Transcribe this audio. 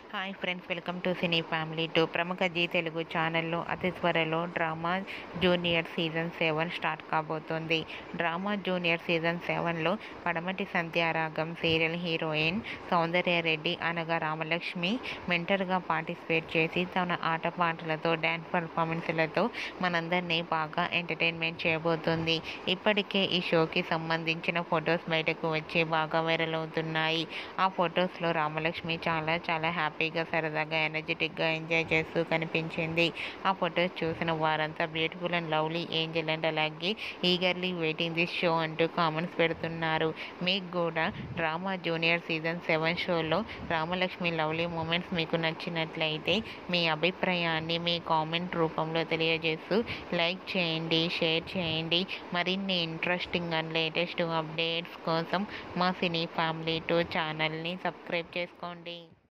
hi friends welcome to cine family two ప్రముఖ Zee Telugu ఛానల్లో అతి త్వరలో drama junior season seven start కాబోతోంది డ్రామా జూనియర్ సీజన్ సెవెన్లో పడమటి సంధ్యారాగం సీరియల్ హీరోయిన్ సౌందర్య రెడ్డి అనగా రామలక్ష్మి మెంటర్గా పార్టిసిపేట్ చేసి తన ఆటపాటలతో డ్యాన్స్ పర్ఫార్మెన్స్లతో మనందరినీ బాగా ఎంటర్టైన్మెంట్ చేయబోతుంది ఇప్పటికే ఈ షోకి సంబంధించిన ఫొటోస్ బయటకు వచ్చి బాగా వైరల్ అవుతున్నాయి ఆ ఫొటోస్లో రామలక్ష్మి చాలా చాలా హ్యాపీగా సరదాగా ఎనర్జెటిక్గా ఎంజాయ్ చేస్తూ కనిపించింది ఆ ఫొటోస్ చూసిన వారంతా beautiful and lovely angel and అలాగే ఈగర్లీ వెయిటింగ్ దిస్ షో అంటూ కామెంట్స్ పెడుతున్నారు మీకు కూడా డ్రామా జూనియర్ సీజన్ సెవెన్ షోలో రామలక్ష్మి లవ్లీ మూమెంట్స్ మీకు నచ్చినట్లయితే మీ అభిప్రాయాన్ని మీ కామెంట్ రూపంలో తెలియజేస్తూ లైక్ చేయండి షేర్ చేయండి మరిన్ని ఇంట్రెస్టింగ్ అండ్ లేటెస్ట్ అప్డేట్స్ కోసం మా సినీ ఫ్యామిలీ టూ ఛానల్ని సబ్స్క్రైబ్ చేసుకోండి